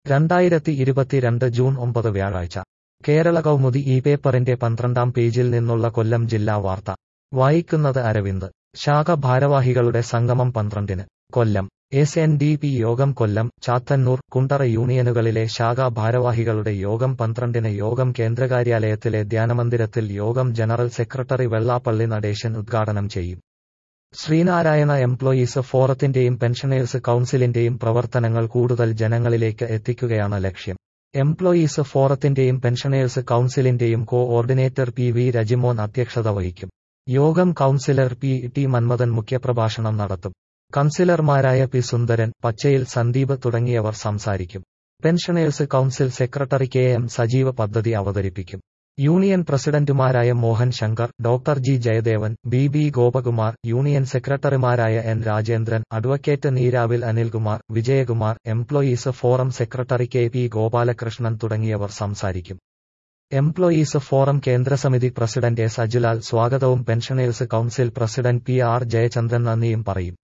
രണ്ടായിരത്തി ഇരുപത്തിരണ്ട് ജൂൺ ഒമ്പത് വ്യാഴാഴ്ച കേരള കൗമുദി ഈ പേപ്പറിന്റെ പന്ത്രണ്ടാം പേജിൽ നിന്നുള്ള കൊല്ലം ജില്ലാ വാർത്ത വായിക്കുന്നത് അരവിന്ദ് ശാഖ ഭാരവാഹികളുടെ സംഗമം പന്ത്രണ്ടിന് Kollam S N D P Yogam Kollam Chathannoor Kundara യൂണിയനുകളിലെ ശാഖാ ഭാരവാഹികളുടെ യോഗം പന്ത്രണ്ടിന് യോഗം കേന്ദ്രകാര്യാലയത്തിലെ ധ്യാനമന്ദിരത്തിൽ യോഗം ജനറൽ സെക്രട്ടറി വെള്ളാപ്പള്ളി നടേശൻ ഉദ്ഘാടനം ചെയ്യും ശ്രീനാരായണ എംപ്ലോയീസ് ഫോറത്തിന്റെയും പെൻഷനേഴ്സ് കൌൺസിലിന്റെയും പ്രവർത്തനങ്ങൾ കൂടുതൽ ജനങ്ങളിലേക്ക് എത്തിക്കുകയാണ് ലക്ഷ്യം എംപ്ലോയീസ് ഫോറത്തിന്റെയും പെൻഷനേഴ്സ് കൌൺസിലിന്റെയും coordinator P V Rajimon അധ്യക്ഷത വഹിക്കും യോഗം കൌൺസിലർ പി ടി മന്മഥൻ മുഖ്യപ്രഭാഷണം നടത്തും കൌൺസിലർമാരായ പി സുന്ദരൻ പച്ചയിൽ സന്ദീപ് തുടങ്ങിയവർ സംസാരിക്കും pensioners council secretary K M Sajeeva പദ്ധതി അവതരിപ്പിക്കും യൂണിയൻ പ്രസിഡന്റുമാരായ Mohan Shankar doctor G Jayadevan B B Gopakumar union സെക്രട്ടറിമാരായ N Rajendran advocate Neeravil Anilkumar Vijayakumar employees forum secretary K P Gopalakrishnan തുടങ്ങിയവർ സംസാരിക്കും എംപ്ലോയീസ് ഫോറം കേന്ദ്രസമിതി പ്രസിഡന്റ് എസ് അജുലാൽ സ്വാഗതവും pensioners council president P R Jayachandran നന്ദിയും പറയും